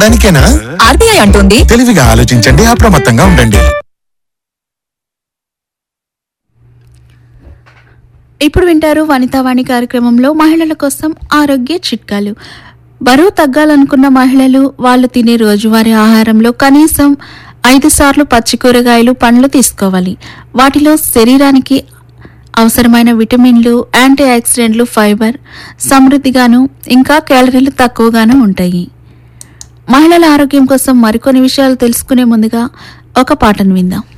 చెప్పడానికేనా RBI అంటుంది తెలివిగా ఆలోచించండి అప్రమత్తంగా ఉండండి ఇప్పుడు వింటారు వనితావాణి కార్యక్రమంలో మహిళల కోసం ఆరోగ్య చిట్కాలు బరువు తగ్గాలనుకున్న మహిళలు వాళ్ళు తినే రోజువారీ ఆహారంలో కనీసం ఐదు సార్లు పచ్చి కూరగాయలు పండ్లు తీసుకోవాలి వాటిలో శరీరానికి అవసరమైన విటమిన్లు యాంటీ ఆక్సిడెంట్లు ఫైబర్ సమృద్ధిగాను ఇంకా క్యాలరీలు తక్కువగాను ఉంటాయి మహిళల ఆరోగ్యం కోసం మరికొన్ని విషయాలు తెలుసుకునే ముందుగా ఒక పాటను విందాం